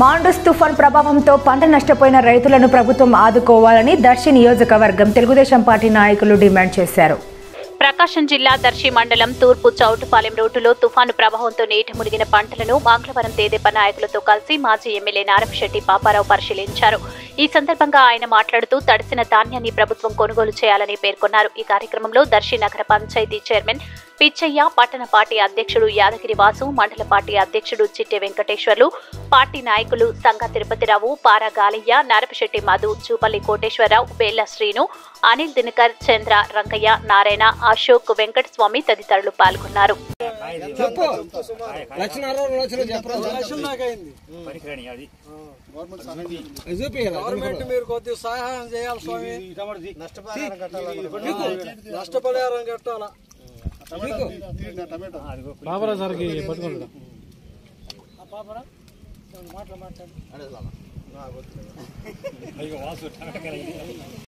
మాండూస్ తుఫాన్ ప్రభావంతో పంట నష్టపోయిన రైతులను ప్రభుత్వం ఆదుకోవాలని దర్శి నియోజకవర్గం తెలుగుదేశం పార్టీ నాయకులు డిమాండ్ చేశారు ప్రకాశం జిల్లా దర్శి మండలం తూర్పు చౌటుపాలెం రోడ్డులో తుఫాను ప్రభావంతో నీట మునిగిన పంటలను మంగళవారం తేదేప నాయకులతో కలిసి మాజీ ఎమ్మెల్యే నారపశెట్టి పాపారావు పరిశీలించారు ఈ సందర్భంగా ఆయన మాట్లాడుతూ తడిసిన ధాన్యాన్ని ప్రభుత్వం కొనుగోలు చేయాలని పేర్కొన్నారు ఈ కార్యక్రమంలో దర్శి నగర పంచాయతీ చైర్మన్ పిచ్చయ్య పట్టణ పార్టీ అధ్యక్షుడు యాదగిరి వాసు మండల పార్టీ అధ్యక్షుడు చిట్టె వెంకటేశ్వర్లు పార్టీ నాయకులు సంగ తిరుపతిరావు పారా గాలయ్య నారపశెట్టి మధు చూపల్లి కోటేశ్వరరావు వేళ్ల శ్రీను అనిల్ దినకర్ చంద్ర రంగయ్య నారాయణ అశోక్ వెంకటస్వామి తదితరులు పాల్గొన్నారు చెప్పు లక్ష అరవై లక్షలు చెప్పరా లక్షలు నాకైంది పనికిరాని అది అది చూపియ్యరా? గవర్నమెంట్ మీరు కొద్దిగా సహాయం చేయాలి స్వామి నష్టపరిహారం కట్టాలా పీకు. బాబరా సార్కి పట్టుకోండి మాట్లాడు మాట్లాడు అయ్యో వాసు టమాటా